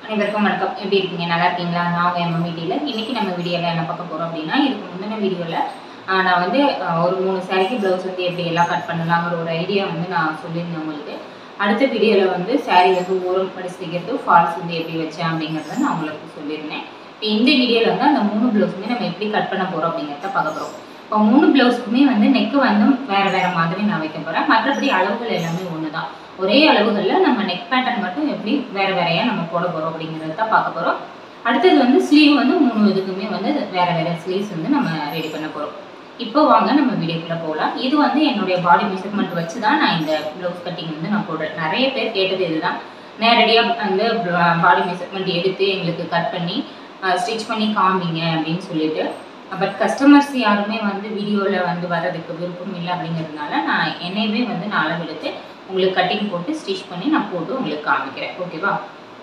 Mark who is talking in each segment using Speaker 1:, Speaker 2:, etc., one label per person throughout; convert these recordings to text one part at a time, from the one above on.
Speaker 1: அனைவருக்கும் வணக்கம் எப்படி இருக்கீங்க நல்லா இருக்கீங்களா நான் உங்கள் எம்எம் டீலர் இன்னைக்கு நம்ம வீடியோவில் என்ன பார்க்க போகிறோம் அப்படின்னா இதுக்கு முந்தின வீடியோவில் நான் வந்து ஆஹ், ஒரு மூணு சாரிக்கு ப்ளவுஸ் வந்து எப்படி எல்லாம் கட் பண்ணலாங்கிற ஒரு ஐடியா வந்து நான் சொல்லியிருந்தேன் உங்களுக்கு அடுத்த வீடியோவில் வந்து saree வந்து ஓரம் படிச்சு தைக்கிறது ஃபால்ஸ் வந்து எப்படி வச்சேன் அப்படிங்கிறத நான் உங்களுக்கு சொல்லியிருந்தேன் இப்போ இந்த வீடியோவில் வந்து அந்த மூணு ப்ளவுஸுமே நம்ம எப்படி கட் பண்ண போகிறோம் அப்படிங்கிறத பார்க்க போகிறோம் இப்போ மூணு ப்ளவுஸுக்குமே வந்து நெக்கு வந்து வேறு வேறு மாதிரி நான் வைக்க போகிறேன் மற்றபடி அளவுகள் எல்லாமே ஒன்று தான் ஒரே அளவுகளில் நம்ம நெக் பேட்டர்ன் மட்டும் எப்படி வேறு வேறையாக நம்ம போட போகிறோம் அப்படிங்கிறத தான் பார்க்க போகிறோம் அடுத்தது வந்து ஸ்லீவ் வந்து மூணு இதுக்குமே வந்து வேறு வேறு ஸ்லீவ்ஸ் வந்து நம்ம ரெடி பண்ண போகிறோம் இப்போ வாங்க நம்ம வீடியோக்குள்ளே போகலாம் இது வந்து என்னுடைய பாடி மெஷர்மெண்ட் வச்சு தான் நான் இந்த ப்ளவுஸ் கட்டிங் வந்து நான் போடுறேன் நிறைய பேர் கேட்டது இதுதான் நேரடியாக வந்து பாடி மெஷர்மெண்ட் எடுத்து எங்களுக்கு கட் பண்ணி ஸ்டிச் பண்ணி காமிங்க அப்படின்னு சொல்லிட்டு பட் கஸ்டமர்ஸ் யாருமே வந்து வீடியோவில் வந்து வர்றதுக்கு விருப்பம் இல்லை அப்படிங்கிறதுனால நான் என்னையவே வந்து நான் அளவெடுத்து உங்களுக்கு கட்டிங் போட்டு ஸ்டிச் பண்ணி நான் போட்டு உங்களுக்கு காமிக்கிறேன் ஓகேவா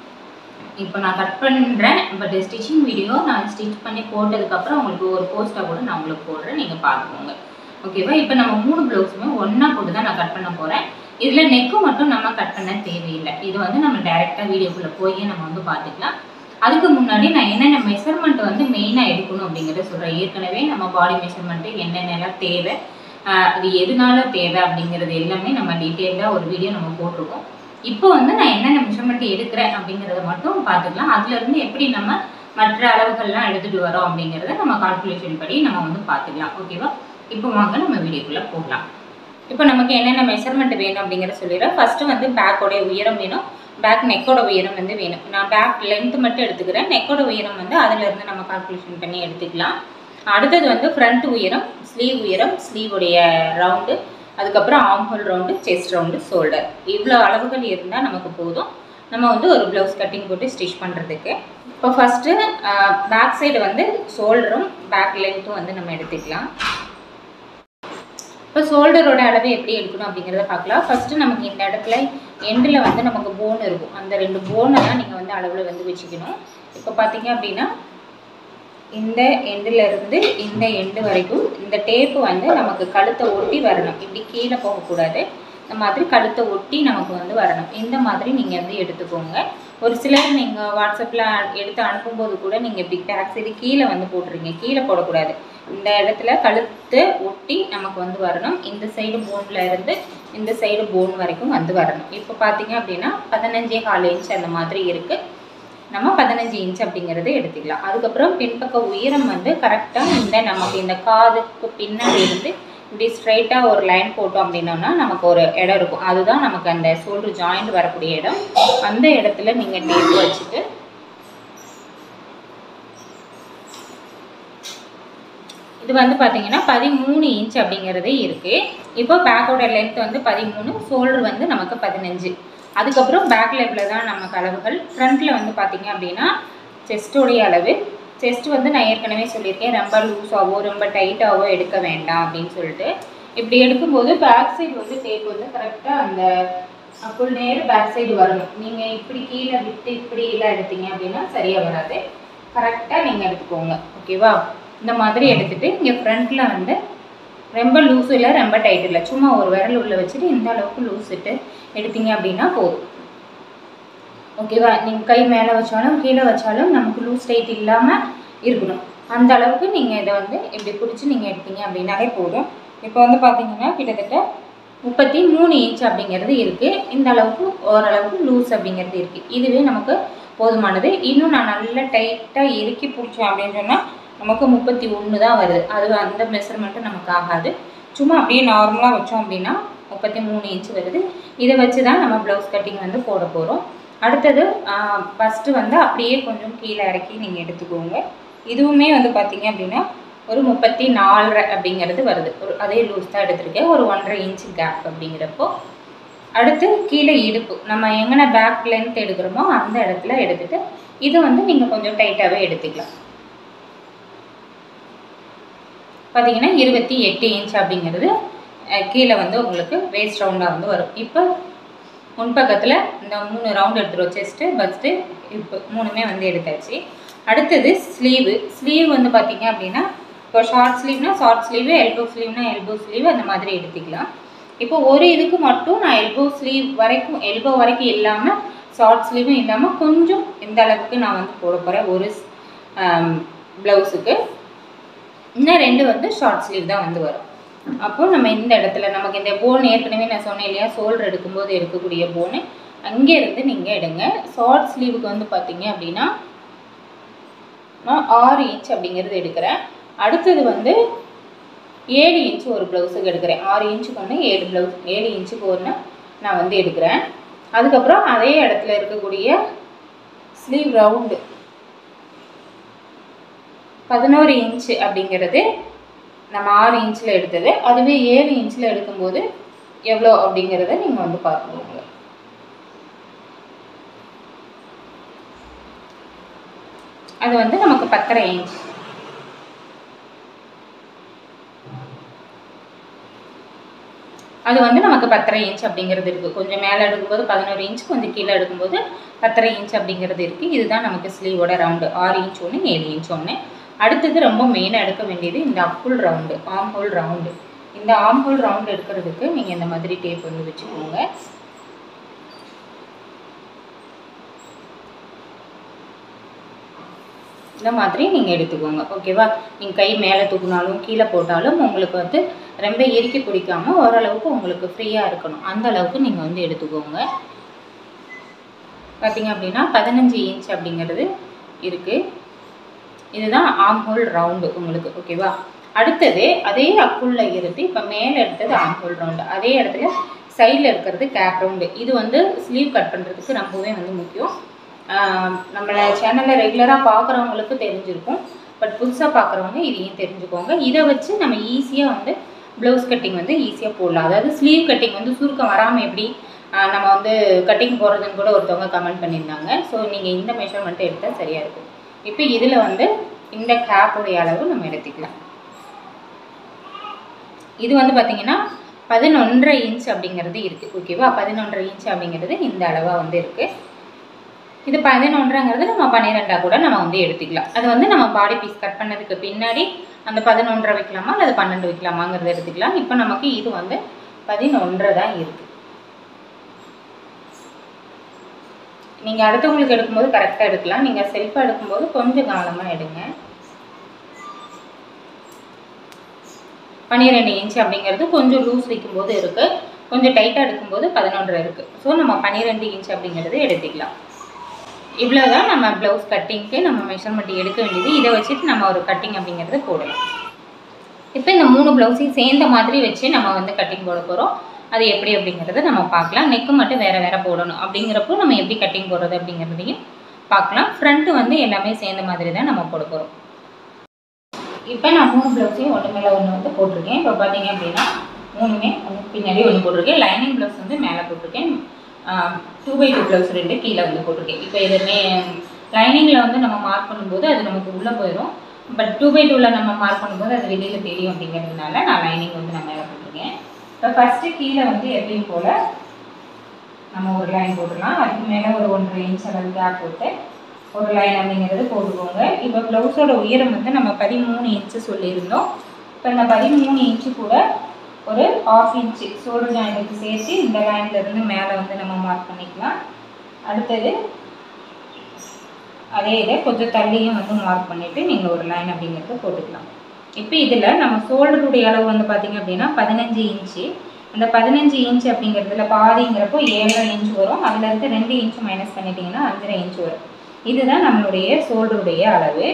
Speaker 1: இப்போ நான் கட் பண்ணுறேன் பட் ஸ்டிச்சிங் வீடியோ நான் ஸ்டிச் பண்ணி போட்டதுக்கப்புறம் உங்களுக்கு ஒரு போஸ்ட்டாக கூட நான் உங்களுக்கு போடுறேன் நீங்கள் பார்த்துக்கோங்க ஓகேவா இப்போ நம்ம மூணு ப்ளவுஸுமே ஒன்றா போட்டு தான் நான் கட் பண்ண போகிறேன் இதில் நெக்கு மட்டும் நம்ம கட் பண்ண தேவையில்லை இது வந்து நம்ம டைரெக்டாக வீடியோக்குள்ளே போய் நம்ம வந்து பார்த்துக்கலாம் அதுக்கு முன்னாடி நான் என்னென்ன மெஷர்மெண்ட் வந்து மெயினாக எடுக்கணும் அப்படிங்கிறத சொல்கிறேன் ஏற்கனவே நம்ம பாடி மெஷர்மெண்ட்டு என்னென்னலாம் தேவை ஆஹ் அது எதனால தேவை அப்படிங்கிறது எல்லாமே நம்ம டீட்டெயில்டாக ஒரு வீடியோ நம்ம போட்டிருக்கோம் இப்போ வந்து நான் என்னென்ன மெஷர்மெண்ட் எடுக்கிறேன் அப்படிங்கிறத மட்டும் பார்த்துக்கலாம் அதுலேருந்து எப்படி நம்ம மற்ற அளவுகள்லாம் எடுத்துகிட்டு வரோம் அப்படிங்கிறத நம்ம கால்குலேஷன் படி நம்ம வந்து பார்த்துக்கலாம் ஓகேவா இப்போ வாங்க நம்ம வீடியோக்குள்ளே போகலாம் இப்போ நமக்கு என்னென்ன மெஷர்மெண்ட் வேணும் அப்படிங்கிறத சொல்லிடுறேன் ஃபஸ்ட்டு வந்து பேக்கோடைய உயரம் வேணும் பேக் நெக்கோட உயரம் வந்து வேணும் நான் பேக் லென்த் மட்டும் எடுத்துக்கிறேன் நெக்கோட உயரம் வந்து அதிலிருந்து நம்ம கால்குலேஷன் பண்ணி எடுத்துக்கலாம் அடுத்தது வந்து ஃப்ரண்ட் உயரம் ஸ்லீவ் உயரம் ஸ்லீவுடைய ரவுண்டு அதுக்கப்புறம் armhole round chest round shoulder இவ்வளோ அளவுகள் இருந்தால் நமக்கு போதும் நம்ம வந்து ஒரு ப்ளவுஸ் கட்டிங் போட்டு ஸ்டிச் பண்ணுறதுக்கு இப்போ ஃபஸ்ட்டு பேக் சைடு வந்து ஷோல்டரும் பேக் லென்த்தும் வந்து நம்ம எடுத்துக்கலாம் இப்போ ஷோல்டரோட அளவு எப்படி எடுக்கணும் அப்படிங்கிறத பார்க்கலாம் ஃபஸ்ட்டு நமக்கு இந்த இடத்துல எண்டில் வந்து நமக்கு போன் இருக்கும் அந்த ரெண்டு போனை தான் நீங்கள் வந்து அளவில் வந்து வச்சுக்கணும் இப்போ பார்த்தீங்க அப்படின்னா இந்த எண்டில் இருந்து இந்த எண்டு வரைக்கும் இந்த டேப்பு வந்து நமக்கு கழுத்தை ஒட்டி வரணும் இப்படி கீழே போகக்கூடாது இந்த மாதிரி கழுத்தை ஒட்டி நமக்கு வந்து வரணும் இந்த மாதிரி நீங்கள் வந்து எடுத்துக்கோங்க ஒரு சிலர் நீங்கள் வாட்ஸ்அப்பில் எடுத்து அனுப்பும்போது கூட நீங்கள் இப்படி பேக் சைடு கீழே வந்து போட்டுருங்க கீழே போடக்கூடாது இந்த இடத்துல கழுத்து ஒட்டி நமக்கு வந்து வரணும் இந்த சைடு போனில் இருந்து இந்த சைடு போன் வரைக்கும் வந்து வரணும் இப்போ பார்த்தீங்க அப்படின்னா பதினஞ்சே கால் இன்ச் அந்த மாதிரி இருக்குது நம்ம பதினஞ்சு இன்ச் அப்படிங்கிறத எடுத்துக்கலாம் அதுக்கப்புறம் பின்பக்க உயரம் வந்து கரெக்டாக இந்த நமக்கு இந்த காதுக்கு பின்னாடி இருந்து இப்படி ஸ்ட்ரைட்டாக ஒரு லைன் போட்டோம் அப்படின்னோம்னா நமக்கு ஒரு இடம் இருக்கும் அதுதான் நமக்கு அந்த ஷோல்டர் ஜாயிண்ட் வரக்கூடிய இடம் அந்த இடத்துல நீங்கள் டேப் வச்சுட்டு இது வந்து பார்த்தீங்கன்னா பதிமூணு இன்ச் அப்படிங்கிறது இருக்குது இப்போ பேக்கோட லென்த் வந்து பதிமூணு ஷோல்டர் வந்து நமக்கு பதினஞ்சு அதுக்கப்புறம் பேக் லெவலில் தான் நமக்கு அளவுகள் ஃப்ரண்ட்டில் வந்து பார்த்தீங்க அப்படின்னா செஸ்டோடைய அளவு செஸ்ட் வந்து நான் ஏற்கனவே சொல்லியிருக்கேன் ரொம்ப லூஸாகவோ ரொம்ப டைட்டாகவோ எடுக்க வேண்டாம் அப்படின்னு சொல்லிட்டு இப்படி எடுக்கும்போது பேக் சைடு வந்து டேப் வந்து கரெக்டாக அந்த ஃபுல் நேர் பேக் சைடு வரணும் நீங்கள் இப்படி கீழே விட்டு இப்படி எல்லாம் எடுத்தீங்க அப்படின்னா சரியாக வராது கரெக்டாக நீங்கள் எடுத்துக்கோங்க ஓகேவா இந்த மாதிரி எடுத்துட்டு இங்கே ஃப்ரண்ட்டில் வந்து ரொம்ப லூஸ் இல்லை ரொம்ப டைட் இல்லை சும்மா ஒரு விரல் உள்ள வச்சுட்டு இந்த அளவுக்கு லூஸ் விட்டு எடுத்தீங்க அப்படின்னா போதும் ஓகேவா நீங்கள் கை மேலே வச்சாலும் கீழே வச்சாலும் நமக்கு லூஸ் டைட் இல்லாமல் இருக்கணும் அந்த அளவுக்கு நீங்கள் இதை வந்து இப்படி பிடிச்சி நீங்கள் எடுத்தீங்க அப்படின்னாலே போதும் இப்போ வந்து பார்த்தீங்கன்னா கிட்டத்தட்ட முப்பத்தி மூணு இன்ச் அப்படிங்கிறது இருக்குது இந்த அளவுக்கு ஓரளவுக்கு லூஸ் அப்படிங்கிறது இருக்குது இதுவே நமக்கு போதுமானது இன்னும் நான் நல்லா டைட்டாக இறுக்கி பிடிச்சேன் அப்படின்னு சொன்னால் நமக்கு முப்பத்தி ஒன்று தான் வருது அது அந்த மெஷர்மெண்ட்டும் நமக்கு ஆகாது சும்மா அப்படியே நார்மலாக வச்சோம் அப்படின்னா முப்பத்தி மூணு இன்ச் வருது இதை வச்சு தான் நம்ம ப்ளவுஸ் கட்டிங் வந்து போட போகிறோம் அடுத்தது ஃபஸ்ட்டு வந்து அப்படியே கொஞ்சம் கீழே இறக்கி நீங்கள் எடுத்துக்கோங்க இதுவுமே வந்து பார்த்தீங்க அப்படின்னா ஒரு முப்பத்தி நாலரை அப்படிங்கிறது வருது ஒரு அதே லூஸ் தான் எடுத்திருக்கேன் ஒரு ஒன்றரை இன்ச் கேப் அப்படிங்கிறப்போ அடுத்து கீழே இடுப்பு நம்ம எங்கே பேக் லென்த் எடுக்கிறோமோ அந்த இடத்துல எடுத்துட்டு இது வந்து நீங்கள் கொஞ்சம் டைட்டாகவே எடுத்துக்கலாம் பார்த்தீங்கன்னா இருபத்தி எட்டு இன்ச் அப்படிங்கிறது அஹ், கீழே வந்து உங்களுக்கு வேஸ்ட் ரவுண்டாக வந்து வரும் இப்போ முன்பக்கத்தில் இந்த மூணு ரவுண்ட் எடுத்துருவோம் செஸ்ட்டு பஸ்ட்டு இப்போ மூணுமே வந்து எடுத்தாச்சு அடுத்தது ஸ்லீவு ஸ்லீவ் வந்து பார்த்தீங்க அப்படின்னா இப்போ ஷார்ட் ஸ்லீவ்னா ஷார்ட் ஸ்லீவு எல்போ ஸ்லீவ்னா எல்போ ஸ்லீவ் அந்த மாதிரி எடுத்துக்கலாம் இப்போ ஒரு இதுக்கு மட்டும் நான் எல்போ ஸ்லீவ் வரைக்கும் எல்போ வரைக்கும் இல்லாமல் ஷார்ட் ஸ்லீவும் இல்லாமல் கொஞ்சம் இந்த அளவுக்கு நான் வந்து போட போகிறேன் ஒரு ப்ளவுஸுக்கு இன்னும் ரெண்டு வந்து ஷார்ட் ஸ்லீவ் தான் வந்து வரும் அப்போ நம்ம இந்த இடத்துல நமக்கு இந்த போன் ஏற்கனவே நான் சொன்னேன் இல்லையா ஷோல்டர் எடுக்கும்போது எடுக்கக்கூடிய போனு அங்கே இருந்து நீங்கள் எடுங்க ஷார்ட் ஸ்லீவுக்கு வந்து பார்த்தீங்க அப்படின்னா நான் ஆறு இன்ச் அப்படிங்கிறது எடுக்கிறேன் அடுத்தது வந்து ஏழு இன்ச் ஒரு ப்ளவுஸுக்கு எடுக்கிறேன் ஆறு இன்ச்சுக்கு ஒன்று ஏழு ப்ளவுஸ் ஏழு இன்ச்சுக்கு ஒன்று நான் வந்து எடுக்கிறேன் அதுக்கப்புறம் அதே இடத்துல இருக்கக்கூடிய ஸ்லீவ் ரவுண்டு பதினோரு இன்ச்சு அப்படிங்கிறது நம்ம ஆறு இன்ச்சில் எடுத்தது அதுவே ஏழு இன்ச்சில் எடுக்கும்போது எவ்வளோ அப்படிங்கிறத நீங்கள் வந்து பார்க்கணும் அது வந்து நமக்கு பத்தரை இன்ச் அது வந்து நமக்கு பத்தரை இன்ச் அப்படிங்கிறது இருக்குது கொஞ்சம் மேலே எடுக்கும்போது பதினோரு இன்ச் கொஞ்சம் கீழே எடுக்கும்போது பத்தரை இன்ச் அப்படிங்கிறது இருக்குது இதுதான் நமக்கு ஸ்லீவோட ரவுண்டு ஆறு இன்ச் ஒன்று ஏழு இன்ச் ஒன்று அடுத்தது ரொம்ப மெயினாக எடுக்க வேண்டியது இந்த அப்புல் ரவுண்டு ஆம் ஹோல் ரவுண்டு இந்த ஆம் ஹோல் ரவுண்டு எடுக்கிறதுக்கு நீங்கள் இந்த மாதிரி டேப் வந்து வச்சுக்கோங்க இந்த மாதிரி நீங்கள் எடுத்துக்கோங்க ஓகேவா நீங்கள் கை மேலே தூக்குனாலும் கீழே போட்டாலும் உங்களுக்கு வந்து ரொம்ப இறுக்கி பிடிக்காம ஓரளவுக்கு உங்களுக்கு ஃப்ரீயாக இருக்கணும் அந்த அளவுக்கு நீங்கள் வந்து எடுத்துக்கோங்க பார்த்தீங்க அப்படின்னா பதினஞ்சு இன்ச் அப்படிங்கிறது இருக்குது இதுதான் ஆம் ஹோல் ரவுண்டு உங்களுக்கு ஓகேவா அடுத்தது அதே அக்குள்ள இருந்து இப்போ மேலே எடுத்தது ஆம் ஹோல் ரவுண்டு அதே இடத்துல சைடில் இருக்கிறது கேப் ரவுண்டு இது வந்து ஸ்லீவ் கட் பண்ணுறதுக்கு ரொம்பவே வந்து முக்கியம் நம்மளை சேனலில் ரெகுலராக பார்க்குறவங்களுக்கு தெரிஞ்சிருக்கும் பட் புதுசாக பார்க்குறவங்க இதையும் தெரிஞ்சுக்கோங்க இதை வச்சு நம்ம ஈஸியாக வந்து ப்ளவுஸ் கட்டிங் வந்து ஈஸியாக போடலாம் அதாவது ஸ்லீவ் கட்டிங் வந்து சுருக்கம் வராமல் எப்படி நம்ம வந்து கட்டிங் போடுறதுன்னு கூட ஒருத்தவங்க கமெண்ட் பண்ணியிருந்தாங்க ஸோ நீங்கள் இந்த மெஷர்மெண்ட்டு எடுத்தால் சரியாக இருக்கும் இப்போ இதில் வந்து இந்த கேப்புடைய அளவு நம்ம எடுத்துக்கலாம் இது வந்து பார்த்திங்கன்னா பதினொன்றரை இன்ச் அப்படிங்கிறது இருக்குது ஓகேவா பதினொன்றரை இன்ச் அப்படிங்கிறது இந்த அளவாக வந்து இருக்குது இது பதினொன்றுங்கிறது நம்ம பன்னிரெண்டாக கூட நம்ம வந்து எடுத்துக்கலாம் அது வந்து நம்ம பாடி பீஸ் கட் பண்ணதுக்கு பின்னாடி அந்த பதினொன்றரை வைக்கலாமா அல்லது பன்னெண்டு வைக்கலாமாங்கிறத எடுத்துக்கலாம் இப்போ நமக்கு இது வந்து பதினொன்றரை தான் இருக்குது நீங்கள் அடுத்தவங்களுக்கு எடுக்கும்போது கரெக்டாக எடுக்கலாம் நீங்கள் செல்ஃபாக எடுக்கும்போது கொஞ்சம் கவனமாக எடுங்க பன்னிரெண்டு இன்ச் அப்படிங்கிறது கொஞ்சம் லூஸ் வைக்கும்போது இருக்குது கொஞ்சம் டைட்டாக எடுக்கும்போது பதினொன்று இருக்குது ஸோ நம்ம பன்னிரெண்டு இன்ச் அப்படிங்கிறது எடுத்துக்கலாம் இவ்வளோதான் நம்ம ப்ளவுஸ் கட்டிங்க்கு நம்ம மெஷர்மெண்ட் எடுக்க வேண்டியது இதை வச்சுட்டு நம்ம ஒரு கட்டிங் அப்படிங்கிறத போடலாம் இப்போ இந்த மூணு ப்ளவுஸையும் சேர்ந்த மாதிரி வச்சு நம்ம வந்து கட்டிங் போட போகிறோம் அது எப்படி அப்படிங்கிறத நம்ம பார்க்கலாம் நெக்கு மட்டும் வேறு வேறு போடணும் அப்படிங்கிறப்போ நம்ம எப்படி கட்டிங் போடுறது அப்படிங்கிறதையும் பார்க்கலாம் ஃப்ரண்ட்டு வந்து எல்லாமே சேர்ந்த மாதிரி தான் நம்ம போட போகிறோம் இப்போ நான் மூணு ப்ளவுஸையும் ஒன்று மேலே ஒன்று வந்து போட்டிருக்கேன் இப்போ பார்த்தீங்க அப்படின்னா மூணுமே ஒன்று பின்னாடி ஒன்று போட்டிருக்கேன் லைனிங் ப்ளவுஸ் வந்து மேலே போட்டிருக்கேன் டூ பை டூ ப்ளவுஸ் ரெண்டு கீழே வந்து போட்டிருக்கேன் இப்போ இதுமே லைனிங்கில் வந்து நம்ம மார்க் பண்ணும்போது அது நமக்கு உள்ளே போயிடும் பட் டூ பை டூவில் நம்ம மார்க் பண்ணும்போது அது வெளியில் தெரியும் அப்படிங்கிறதுனால நான் லைனிங் வந்து நான் மேலே போட்டிருக்கேன் இப்போ ஃபஸ்ட்டு கீழே வந்து எப்பயும் போல் நம்ம ஒரு லைன் போட்டுடலாம் அதுக்கு மேலே ஒரு ஒன்றரை இன்ச் அளவு கேப் போட்டு ஒரு லைன் அப்படிங்கிறது போட்டுக்கோங்க இப்போ ப்ளவுஸோட உயரம் வந்து நம்ம பதிமூணு இன்ச்சு சொல்லியிருந்தோம் இப்போ இந்த பதிமூணு இன்ச்சு கூட ஒரு ஆஃப் இன்ச்சு சோல்டர் ஜாயிண்ட்டுக்கு சேர்த்து இந்த லைன்லேருந்து மேலே வந்து நம்ம மார்க் பண்ணிக்கலாம் அடுத்தது அதே இதை கொஞ்சம் தள்ளியும் வந்து மார்க் பண்ணிவிட்டு நீங்கள் ஒரு லைன் அப்படிங்கிறத போட்டுக்கலாம் இப்போ இதில் நம்ம ஷோல்டருடைய அளவு வந்து பார்த்திங்க அப்படின்னா பதினஞ்சு இன்ச்சு அந்த பதினஞ்சு இன்ச் அப்படிங்கிறதுல பாதிங்கிறப்போ ஏழரை இன்ச் வரும் அதில் இருந்து ரெண்டு இன்ச் மைனஸ் பண்ணிட்டீங்கன்னா அஞ்சரை இன்ச் வரும் இதுதான் நம்மளுடைய ஷோல்டருடைய அளவு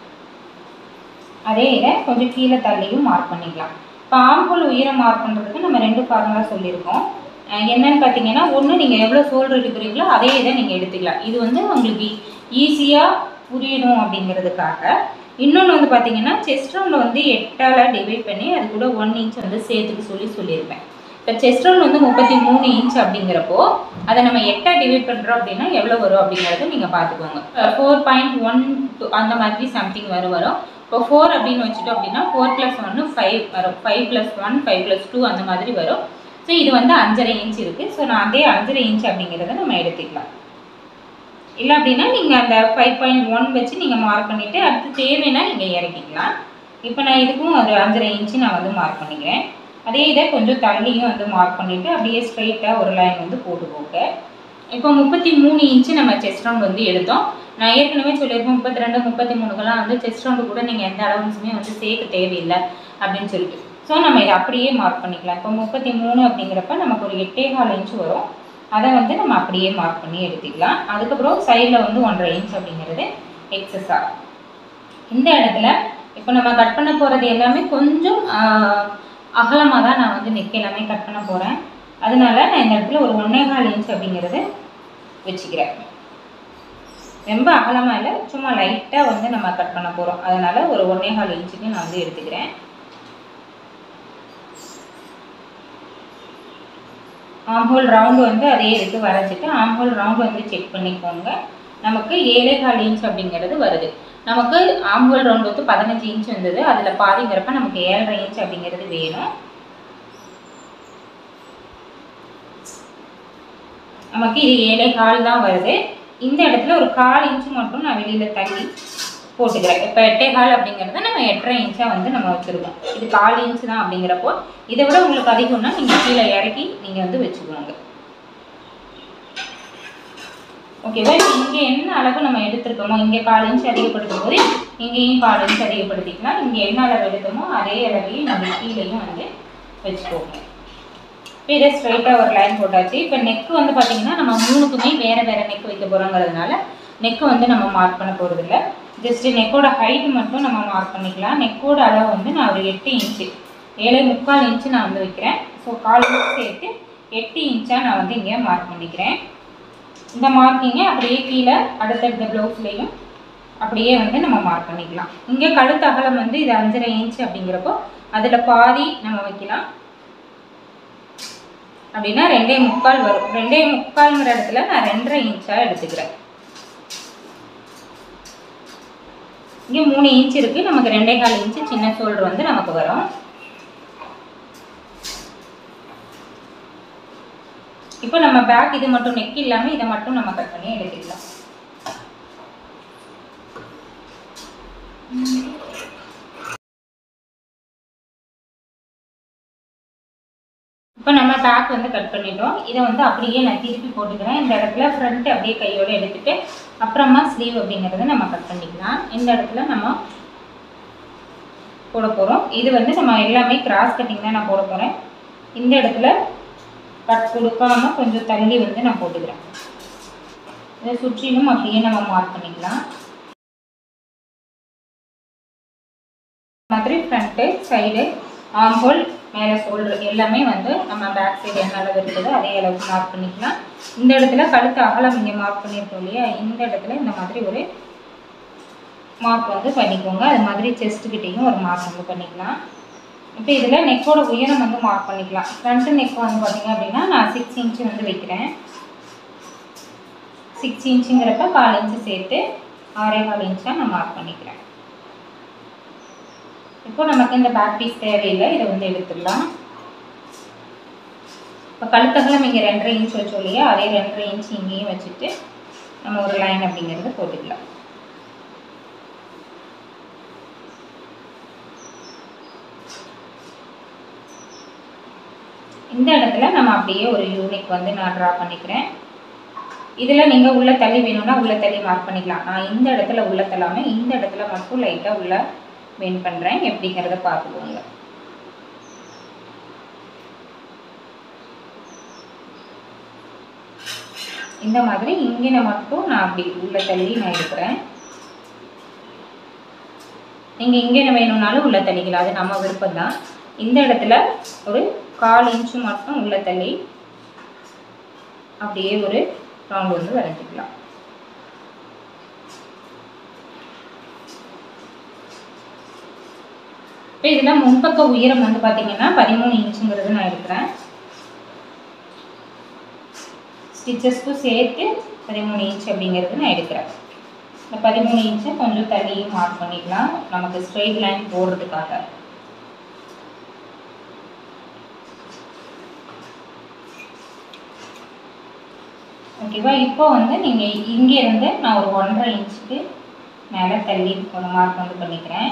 Speaker 1: அதே இதை கொஞ்சம் கீழே தள்ளியும் மார்க் பண்ணிக்கலாம் இப்போ ஆம்பூல் உயரம் மார்க் பண்ணுறதுக்கு நம்ம ரெண்டு ஃபார்முலா சொல்லியிருக்கோம் என்னன்னு பார்த்தீங்கன்னா ஒன்று நீங்கள் எவ்வளோ ஷோல்டர் எடுக்கிறீங்களோ அதே இதை நீங்கள் எடுத்துக்கலாம் இது வந்து உங்களுக்கு ஈஸியாக புரியணும் அப்படிங்கிறதுக்காக இன்னொன்று வந்து பார்த்தீங்கன்னா செஸ்ட் ரவுண்டில் வந்து எட்டால் டிவைட் பண்ணி அது கூட ஒன் இன்ச் வந்து சேர்த்துக்க சொல்லி சொல்லியிருப்பேன் இப்போ செஸ்ட் ரவுண்ட் வந்து முப்பத்தி மூணு இன்ச் அப்படிங்கிறப்போ அதை நம்ம எட்டாக டிவைட் பண்ணுறோம் அப்படின்னா எவ்வளோ வரும் அப்படிங்கிறத நீங்கள் பார்த்துக்கோங்க ஃபோர் பாயிண்ட் ஒன் டூ அந்த மாதிரி சம்திங் வரும் வரும் இப்போ ஃபோர் அப்படின்னு வச்சுட்டோம் அப்படின்னா ஃபோர் ப்ளஸ் ஒன்று ஃபைவ் வரும் five plus one five plus two அந்த மாதிரி வரும் ஸோ இது வந்து அஞ்சரை இன்ச் இருக்குது ஸோ நான் அதே அஞ்சரை இன்ச் அப்படிங்கிறத நம்ம எடுத்துக்கலாம் இல்லை அப்படின்னா நீங்கள் அந்த ஃபைவ் பாயிண்ட் ஒன் வச்சு நீங்கள் மார்க் பண்ணிவிட்டு அடுத்து தேவைன்னா நீங்கள் இறக்கிக்கலாம் இப்போ நான் இதுக்கும் ஒரு அஞ்சரை இன்ச்சு நான் வந்து மார்க் பண்ணிக்கிறேன் அதே இதை கொஞ்சம் தள்ளியும் வந்து மார்க் பண்ணிவிட்டு அப்படியே ஸ்ட்ரைட்டாக ஒரு லைன் வந்து போட்டுக்கோங்க இப்போ முப்பத்தி மூணு இன்ச்சு நம்ம செஸ்ட் ரவுண்ட் வந்து எடுத்தோம் நான் ஏற்கனவே சொல்லியிருக்கேன் முப்பத்தி ரெண்டு முப்பத்தி மூணுக்கெல்லாம் வந்து செஸ்ட் ரவுண்டு கூட நீங்கள் எந்த அலவன்ஸுமே வந்து சேர்க்க தேவையில்லை அப்படின்னு சொல்லிட்டு ஸோ நம்ம இதை அப்படியே மார்க் பண்ணிக்கலாம் இப்போ முப்பத்தி மூணு அப்படிங்கிறப்ப நமக்கு ஒரு எட்டே கால் இன்ச் வரும் அதை வந்து நம்ம அப்படியே மார்க் பண்ணி எடுத்துக்கலாம் அதுக்கப்புறம் சைடில் வந்து ஒன்றரை இன்ச் அப்படிங்கிறது எக்ஸஸா இந்த இடத்துல இப்போ நம்ம கட் பண்ண போகிறது எல்லாமே கொஞ்சம் அகலமாக தான் நான் வந்து நெக் எல்லாமே கட் பண்ண போகிறேன் அதனால நான் இந்த இடத்துல ஒரு ஒன்றே கால் இன்ச் அப்படிங்கிறது வச்சுக்கிறேன் ரொம்ப அகலமாக இல்லை சும்மா லைட்டாக வந்து நம்ம கட் பண்ண போகிறோம் அதனால ஒரு ஒன்றே கால் இன்ச்சுக்கு நான் வந்து எடுத்துக்கிறேன் ஆம்ஹோல் ரவுண்டு வந்து அதே எடுத்து வரைச்சிட்டு ஆம்ஹோல் ரவுண்டு வந்து செக் பண்ணிக்கோங்க நமக்கு ஏழே கால் இன்ச் அப்படிங்கிறது வருது நமக்கு ஆம்ஹோல் ரவுண்டு வந்து பதினஞ்சு இன்ச் வந்தது அதில் பாதிங்கிறப்ப நமக்கு ஏழரை இன்ச் அப்படிங்கிறது வேணும் நமக்கு இது ஏழே கால் தான் வருது இந்த இடத்துல ஒரு கால் இன்ச்சு மட்டும் நான் வெளியில் தள்ளி போட்டுக்கிறேன் இப்போ எட்டே கால் அப்படிங்கிறத நம்ம எட்டரை இன்ச்சாக வந்து நம்ம வச்சுருக்கோம் இது கால் இன்ச்சு தான் அப்படிங்கிறப்போ இதை விட உங்களுக்கு அதிகம்னா நீங்கள் கீழே இறக்கி நீங்கள் வந்து வச்சுக்கோங்க ஓகேவா இப்போ இங்கே என்ன அளவு நம்ம எடுத்திருக்கோமோ இங்கே கால் இன்ச் அதிகப்படுத்தும் போது இங்கேயும் கால் இன்ச் அதிகப்படுத்திக்கலாம் இங்கே என்ன அளவு எடுத்தோமோ அதே அளவையும் நம்ம கீழேயும் வந்து வச்சுக்கோங்க இப்போ இதை ஸ்ட்ரைட்டாக ஒரு லைன் போட்டாச்சு இப்போ நெக்கு வந்து பார்த்தீங்கன்னா நம்ம மூணுக்குமே வேறு வேறு நெக் வைக்க போகிறோங்கிறதுனால நெக்கு வந்து நம்ம மார்க் பண்ண போகிறதில்ல ஜஸ்ட் நெக்கோட ஹைட் மட்டும் நம்ம மார்க் பண்ணிக்கலாம் நெக்கோட அளவு வந்து நான் ஒரு எட்டு இன்ச்சு ஏழு முக்கால் இன்ச்சு நான் வந்து வைக்கிறேன் ஸோ கால் இன்ச் சேர்த்து எட்டு இன்ச்சாக நான் வந்து இங்கே மார்க் பண்ணிக்கிறேன் இந்த மார்க்கிங்கை அப்படியே கீழே அடுத்தடுத்த ப்ளவுஸ்லேயும் அப்படியே வந்து நம்ம மார்க் பண்ணிக்கலாம் இங்கே கழுத்து அகலம் வந்து இது அஞ்சரை இன்ச் அப்படிங்கிறப்போ அதில் பாதி நம்ம வைக்கலாம் அப்படின்னா ரெண்டே முக்கால் வரும் ரெண்டே முக்கால்ங்கிற இடத்துல நான் ரெண்டரை இன்ச்சாக எடுத்துக்கிறேன் இங்கே மூணு இன்ச் இருக்குது நமக்கு ரெண்டே கால் இன்ச்சு சின்ன ஷோல்டர் வந்து நமக்கு வரும் இப்போ நம்ம பேக் இது மட்டும் நெக் இல்லாமல் இதை மட்டும் நம்ம கட் பண்ணி எடுத்துக்கலாம் இப்போ நம்ம பேக் வந்து கட் பண்ணிட்டோம் இதை வந்து அப்படியே நான் திருப்பி போட்டுக்கிறேன் இந்த இடத்துல ஃப்ரண்ட் அப்படியே கையோட எடுத்துட்டு அப்புறமா ஸ்லீவ் அப்படிங்கிறத நம்ம கட் பண்ணிக்கலாம் இந்த இடத்துல நம்ம போட போகிறோம் இது வந்து நம்ம எல்லாமே கிராஸ் கட்டிங் தான் நான் போட போகிறேன் இந்த இடத்துல கட் கொடுக்காம கொஞ்சம் தள்ளி வந்து நான் போட்டுக்கிறேன் இதை சுற்றிலும் அப்படியே நம்ம மார்க் பண்ணிக்கலாம் மாதிரி ஃப்ரண்ட்டு சைடு ஆம்போல் மேலே ஷோல்டர் எல்லாமே வந்து நம்ம பேக் சைடு என்ன அளவு இருக்குதோ அதே அளவுக்கு மார்க் பண்ணிக்கலாம் இந்த இடத்துல கழுத்து அகலம் இங்கே மார்க் பண்ணியிருக்கோம் இல்லையா இந்த இடத்துல இந்த மாதிரி ஒரு மார்க் வந்து பண்ணிக்கோங்க அது மாதிரி செஸ்ட் கிட்டேயும் ஒரு மார்க் வந்து பண்ணிக்கலாம் இப்போ இதில் நெக்கோட உயரம் வந்து மார்க் பண்ணிக்கலாம் ஃப்ரண்ட் நெக் வந்து பார்த்தீங்க அப்படின்னா நான் சிக்ஸ் இன்ச்சு வந்து வைக்கிறேன் சிக்ஸ் இன்ச்சுங்கிறப்ப கால் இன்ச்சு சேர்த்து ஆறே கால் இன்ச்சாக நான் மார்க் பண்ணிக்கிறேன் இப்போ நமக்கு இந்த பேக் பீஸ் தேவையில்லை இதை வந்து எடுத்துடலாம் இப்போ கழுத்தகலம் இங்கே ரெண்டரை இன்ச் வச்சோம் இல்லையா அதே ரெண்டரை இன்ச் இங்கேயும் வச்சுட்டு நம்ம ஒரு லைன் அப்படிங்கிறத போட்டுக்கலாம் இந்த இடத்துல நம்ம அப்படியே ஒரு யூனிக் வந்து நான் ட்ரா பண்ணிக்கிறேன் இதில் நீங்கள் உள்ள தள்ளி வேணும்னா உள்ள தள்ளி மார்க் பண்ணிக்கலாம் நான் இந்த இடத்துல உள்ள தள்ளாமல் இந்த இடத்துல மட்டும் லைட்டாக உள்ள வென் பண்ணுறேன் எப்படிங்கிறத பார்த்துக்கோங்க இந்த மாதிரி இங்கே மட்டும் நான் அப்படி உள்ள தள்ளி நான் எடுக்கிறேன் நீங்கள் இங்கே வேணும்னாலும் உள்ள தள்ளிக்கலாம் அது நம்ம விருப்பம் தான் இந்த இடத்துல ஒரு கால் இன்ச்சு மட்டும் உள்ள தள்ளி அப்படியே ஒரு ரவுண்ட் வந்து வரைஞ்சிக்கலாம் இப்போ இதில் முன்பக்க உயரம் வந்து பார்த்தீங்கன்னா பதிமூணு இன்ச்சுங்கிறது நான் எடுக்கிறேன் ஸ்டிச்சஸ்க்கும் சேர்த்து பதிமூணு இன்ச் அப்படிங்கிறது நான் எடுக்கிறேன் இந்த பதிமூணு இன்ச்சை கொஞ்சம் தள்ளியும் மார்க் பண்ணிக்கலாம் நமக்கு ஸ்ட்ரெயிட் லைன் போடுறதுக்காக ஓகேவா இப்போ வந்து நீங்கள் இங்கே இருந்து நான் ஒரு ஒன்றரை இன்ச்சுக்கு மேலே தள்ளி ஒரு மார்க் வந்து பண்ணிக்கிறேன்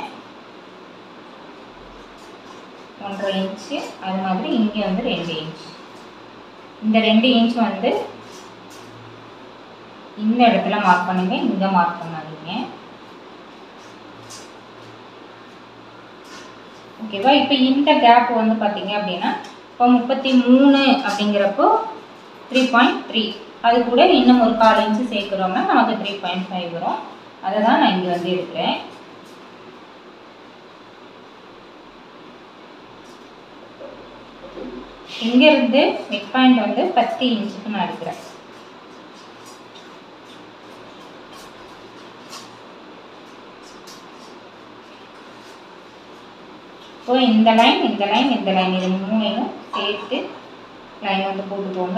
Speaker 1: ஒன்றரை இன்ச்சு அது மாதிரி இங்கே வந்து ரெண்டு இன்ச் இந்த ரெண்டு இன்ச் வந்து இந்த இடத்துல மார்க் பண்ணுங்க இங்கே மார்க் பண்ணாதீங்க ஓகேவா இப்போ இந்த கேப் வந்து பார்த்தீங்க அப்படின்னா இப்போ முப்பத்தி மூணு அப்படிங்கிறப்போ த்ரீ பாயிண்ட் த்ரீ அது கூட இன்னும் ஒரு கால் இன்ச்சு சேர்க்குறோம்னா நமக்கு த்ரீ பாயிண்ட் ஃபைவ் வரும் அதை தான் நான் இங்கே வந்து எடுக்கிறேன் இங்கேருந்து மிட் பாயிண்ட் வந்து பத்து இன்ச்சுக்கு நான் எடுக்கிறேன் இப்போ இந்த லைன் இந்த லைன் இந்த லைன் இது மூணையும் சேர்த்து லைன் வந்து போட்டுக்கோங்க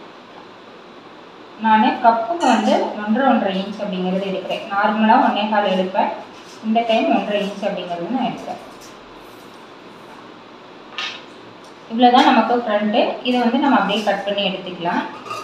Speaker 1: நான் கப்புக்கு வந்து ஒன்றரை ஒன்றரை இன்ச் அப்படிங்கிறது எடுக்கிறேன் நார்மலாக ஒன்றே கால் எடுப்பேன் இந்த டைம் ஒன்றரை இன்ச் அப்படிங்கிறது நான் எடுக்கிறேன் இவ்வளோதான் நமக்கு ஃப்ரண்ட்டு இதை வந்து நம்ம அப்படியே கட் பண்ணி எடுத்துக்கலாம்